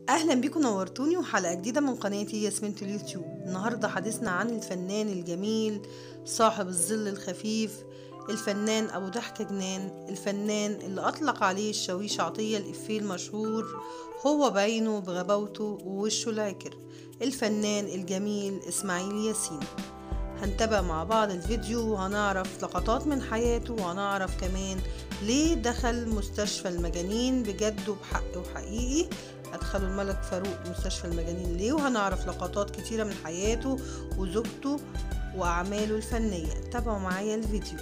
اهلا بيكم نورتوني وحلقه جديده من قناتي ياسمين اليوتيوب النهارده حديثنا عن الفنان الجميل صاحب الظل الخفيف الفنان ابو ضحكه جنان الفنان اللي اطلق عليه الشاويش عطيه الافيه المشهور هو بعينه بغباوته ووشه العكر الفنان الجميل اسماعيل ياسين هنتابع مع بعض الفيديو وهنعرف لقطات من حياته وهنعرف كمان ليه دخل مستشفى المجانين بجد وبحق وحقيقي أدخلوا الملك فاروق مستشفى المجانين ليه وهنعرف لقطات كتيرة من حياته وزوجته وأعماله الفنية تابعوا معايا الفيديو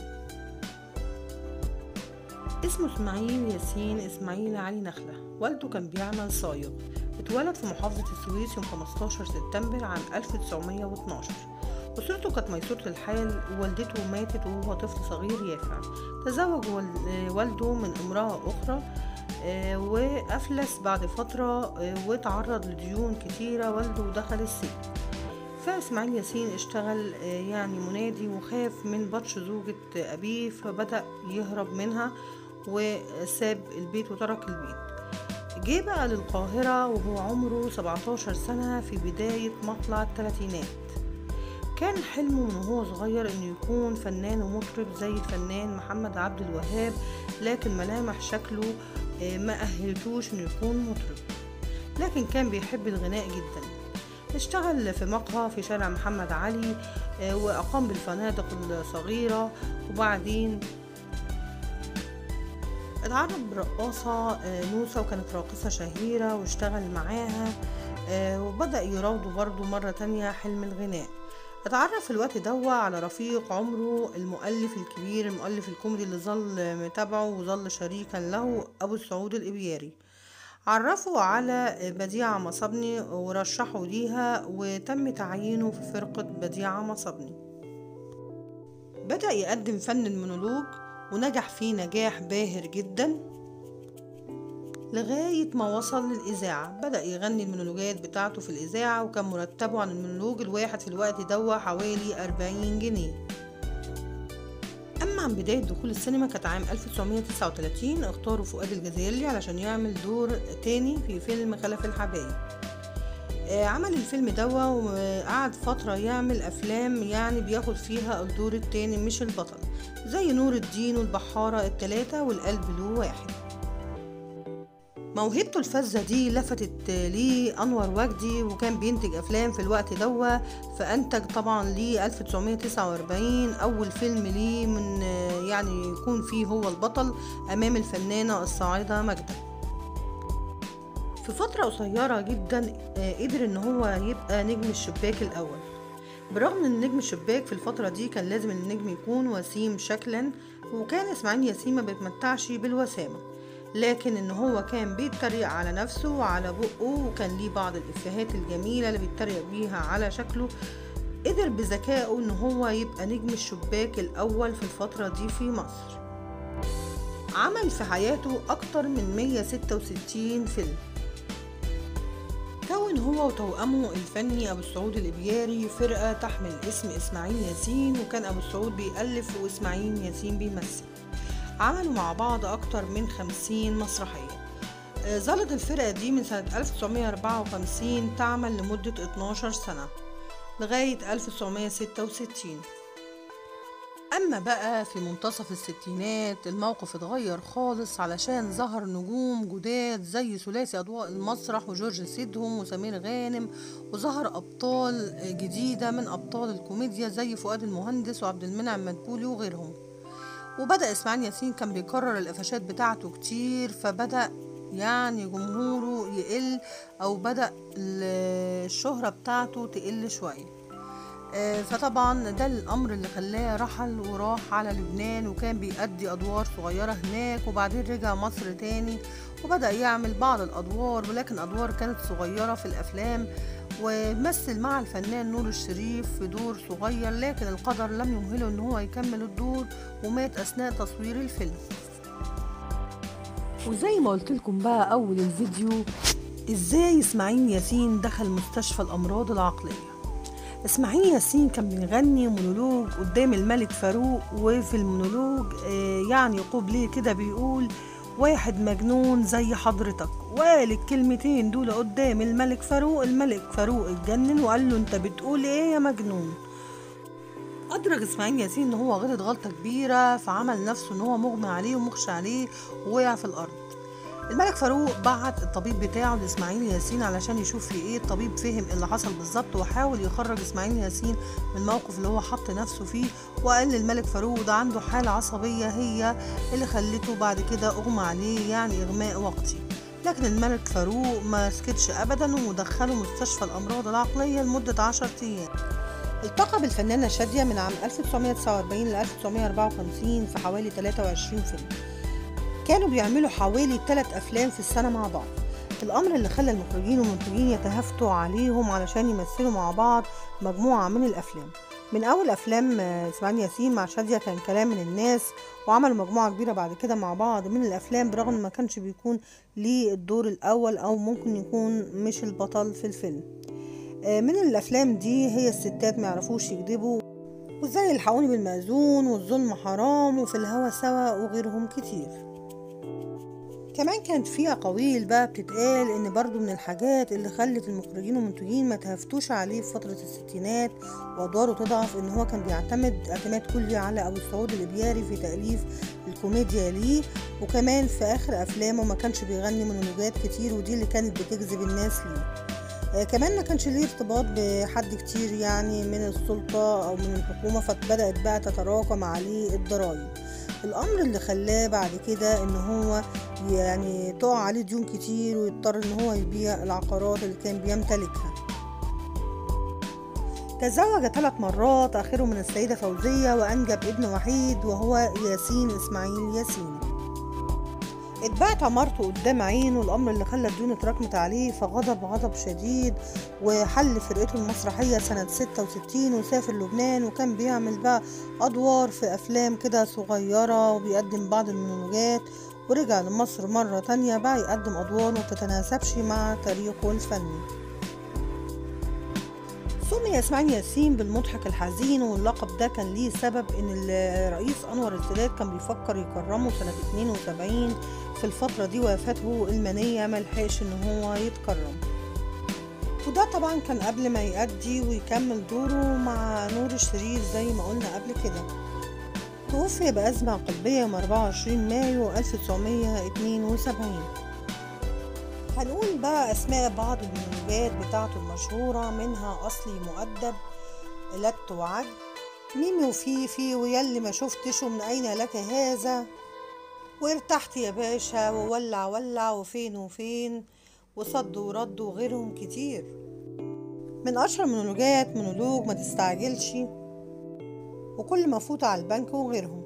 اسمه اسماعيل ياسين اسماعيل علي نخلة والده كان بيعمل صايغ اتولد في محافظة السويس يوم 15 سبتمبر عام 1912 أسرته كانت ميسورة الحال ووالدته ماتت وهو طفل صغير يافع تزوج والده من امرأة أخرى وأفلس بعد فترة وتعرض لديون كتيرة والده ودخل السجن فإسماعيل ياسين اشتغل يعني منادي وخاف من بطش زوجة أبيه فبدأ يهرب منها وساب البيت وترك البيت جه بقى للقاهرة وهو عمره 17 سنة في بداية مطلع الثلاثينات كان حلمه من وهو صغير انه يكون فنان ومطرب زي الفنان محمد عبد الوهاب لكن ملامح شكله ما أهلتوش انه يكون مطرب لكن كان بيحب الغناء جدا اشتغل في مقهى في شارع محمد علي وأقام بالفنادق الصغيرة وبعدين اتعرف برقاصة نوسة وكانت راقصة شهيرة واشتغل معاها وبدأ يراوده برضه مرة تانية حلم الغناء اتعرف في الوقت دوا على رفيق عمره المؤلف الكبير المؤلف الكوميدي اللي ظل متابعه وظل شريكا له أبو السعود الإبياري عرفه على بديعة مصبني ورشحه ليها وتم تعيينه في فرقة بديعة مصبني بدأ يقدم فن المونولوج ونجح فيه نجاح باهر جدا لغاية ما وصل للإذاعة بدأ يغني المونولوجات بتاعته في الإذاعة وكان مرتبه عن المونولوج الواحد في الوقت دوا حوالي أربعين جنيه أما عن بداية دخول السينما كانت عام 1939 اختاروا فؤاد الجزائري علشان يعمل دور تاني في فيلم خلف الحبايب عمل الفيلم دوا وقعد فترة يعمل أفلام يعني بياخد فيها الدور التاني مش البطل زي نور الدين والبحارة التلاتة والقلب له واحد موهبته الفذة دي لفتت ليه أنور وجدي وكان بينتج أفلام في الوقت دوا فأنتج طبعا ليه 1949 أول فيلم ليه من يعني يكون فيه هو البطل أمام الفنانة الصاعدة ماجدة في فترة قصيرة جدا قدر إن هو يبقى نجم الشباك الأول برغم ان نجم الشباك في الفترة دي كان لازم النجم يكون وسيم شكلا وكان اسماعيل ياسين ما بيتمتعش بالوسامة لكن ان هو كان بيتريق على نفسه وعلى بقه وكان ليه بعض الافيهات الجميله اللي بيتريق بيها على شكله قدر بذكائه ان هو يبقى نجم الشباك الاول في الفتره دي في مصر عمل في حياته اكتر من 166 فيلم كون هو وتوأمه الفني أبو السعود الإبياري فرقة تحمل اسم إسماعيل ياسين وكان أبو السعود بيألف وإسماعيل ياسين بيمثل عملوا مع بعض أكتر من خمسين مسرحية ظلت الفرقة دي من سنة 1954 تعمل لمدة 12 سنة لغاية 1966 أما بقى في منتصف الستينات الموقف اتغير خالص علشان ظهر نجوم جداد زي ثلاثي أضواء المسرح وجورج سيدهم وسمير غانم وظهر أبطال جديدة من أبطال الكوميديا زي فؤاد المهندس وعبد المنعم مدبولي وغيرهم وبدأ إسماعيل ياسين كان بيكرر القفشات بتاعته كتير فبدأ يعني جمهوره يقل أو بدأ الشهرة بتاعته تقل شوية فطبعا ده الأمر اللي خلاه رحل وراح على لبنان وكان بيأدي أدوار صغيرة هناك وبعدين رجع مصر تاني وبدأ يعمل بعض الأدوار ولكن أدوار كانت صغيرة في الأفلام ومثل مع الفنان نور الشريف في دور صغير لكن القدر لم يمهله ان هو يكمل الدور ومات اثناء تصوير الفيلم وزي ما قلت لكم بقى اول الفيديو ازاي اسماعيل ياسين دخل مستشفى الامراض العقليه اسماعيل ياسين كان بيغني مونولوج قدام الملك فاروق وفي المونولوج يعني قبليه كده بيقول واحد مجنون زي حضرتك وقال الكلمتين دول قدام الملك فاروق الملك فاروق اتجنن وقال له انت بتقول ايه يا مجنون أدرك إسماعيل ياسين إن هو غلط غلطة كبيرة فعمل نفسه إن هو مغمى عليه ومغشى عليه ووقع في الأرض الملك فاروق بعت الطبيب بتاعه لإسماعيل ياسين علشان يشوف في إيه الطبيب فهم اللي حصل بالظبط وحاول يخرج إسماعيل ياسين من الموقف اللي هو حط نفسه فيه وقال للملك فاروق ده عنده حالة عصبية هي اللي خلته بعد كده أغمى عليه يعني إغماء وقتي لكن الملك فاروق ما سكتش أبدا ودخله مستشفى الأمراض العقلية لمدة عشرة أيام التقى بالفنانة شادية من عام 1949 ل 1954 في حوالي 23 فيلم كانوا بيعملوا حوالي 3 أفلام في السنة مع بعض الأمر اللي خلى المخرجين والمنتجين يتهافتوا عليهم علشان يمثلوا مع بعض مجموعة من الأفلام من أول أفلام إسماعيل ياسين مع شادية كان كلام من الناس وعملوا مجموعة كبيرة بعد كده مع بعض من الأفلام برغم ما كانش بيكون ليه الدور الأول أو ممكن يكون مش البطل في الفيلم من الافلام دي هي الستات ما يعرفوش يكذبوا وزي الحقوني بالمأذون والظلم حرام وفي الهوى سوا وغيرهم كتير كمان كانت في اقاويل بقى بتتقال ان برضو من الحاجات اللي خلت المخرجين والمنتجين ما تهفتوش عليه في فترة الستينات وادواره تضعف ان هو كان بيعتمد اعتماد كلي على ابو السعود الابياري في تأليف الكوميديا ليه وكمان في اخر افلامه ما كانش بيغني مونولوجات كتير ودي اللي كانت بتجذب الناس ليه آه كمان ما كانش ليه ارتباط بحد كتير يعني من السلطة أو من الحكومة فبدأت بقى تتراكم عليه الضرايب الأمر اللي خلاه بعد كده إن هو يعني تقع عليه ديون كتير ويضطر إن هو يبيع العقارات اللي كان بيمتلكها تزوج ثلاث مرات آخره من السيدة فوزية وأنجب ابن وحيد وهو ياسين إسماعيل ياسين اتباعت عمارته قدام عينه الامر اللي خلى الديون اتراكمت عليه فغضب غضب شديد وحل فرقته المسرحية سنة 66 وسافر لبنان وكان بيعمل بقى أدوار في أفلام كده صغيرة وبيقدم بعض المونولوجات ورجع لمصر مرة تانية بقى يقدم أدوار ما تتناسبش مع تاريخه الفني سمي اسماعيل ياسين بالمضحك الحزين واللقب ده كان ليه سبب ان الرئيس انور السادات كان بيفكر يكرمه سنة 72 في الفترة دي وفاته المنية ملحقش ان هو يتكرم وده طبعا كان قبل ما يأدي ويكمل دوره مع نور الشريف زي ما قلنا قبل كده توفي بأزمة قلبية يوم 24 مايو 1972 هنقول بقى أسماء بعض المنتجات بتاعته المشهورة منها أصلي مؤدب لت وعد ميمي وفيفي ويلي ما شفتش ومن أين لك هذا وارتحت يا باشا وولع ولع وفين وفين وصد ورد وغيرهم كتير من أشهر مونولوجات مونولوج ما تستعجلش وكل ما فوت على البنك وغيرهم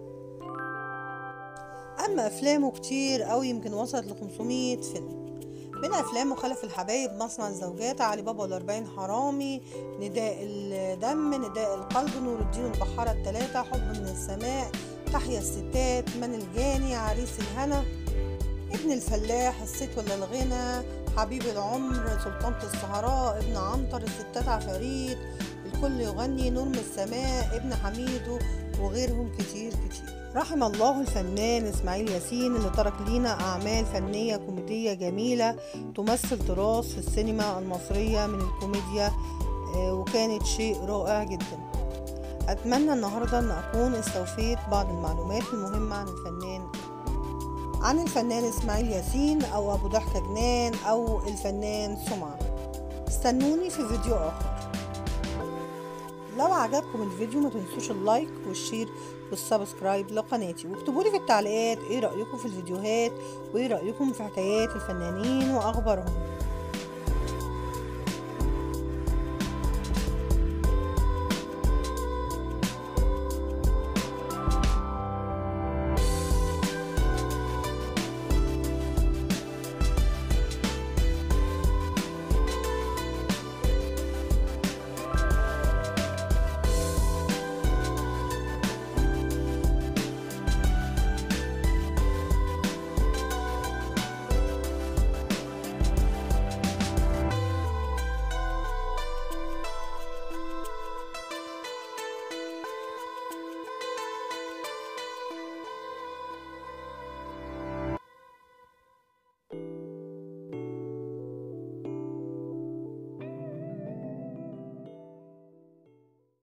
أما أفلامه كتير أو يمكن وصلت ل 500 فيلم من أفلامه خلف الحبايب مصنع الزوجات علي بابا والأربعين حرامي نداء الدم نداء القلب نور الدين البحارة التلاتة حب من السماء تحيا الستات من الجاني عريس الهنا ابن الفلاح الست ولا الغنى حبيب العمر سلطانة السهراء ابن عنتر الستات عفاريت الكل يغني نور من السماء ابن حميدو وغيرهم كتير كتير رحم الله الفنان اسماعيل ياسين اللي ترك لينا اعمال فنيه كوميديه جميله تمثل تراث في السينما المصريه من الكوميديا وكانت شيء رائع جدا اتمنى النهارده ان اكون استوفيت بعض المعلومات المهمه عن الفنان عن الفنان اسماعيل ياسين او ابو ضحكه جنان او الفنان سمعه استنوني في فيديو اخر لو عجبكم الفيديو ما تنسوش اللايك والشير والسبسكرايب لقناتي واكتبوا لي في التعليقات ايه رأيكم في الفيديوهات وايه رأيكم في حكايات الفنانين واخبارهم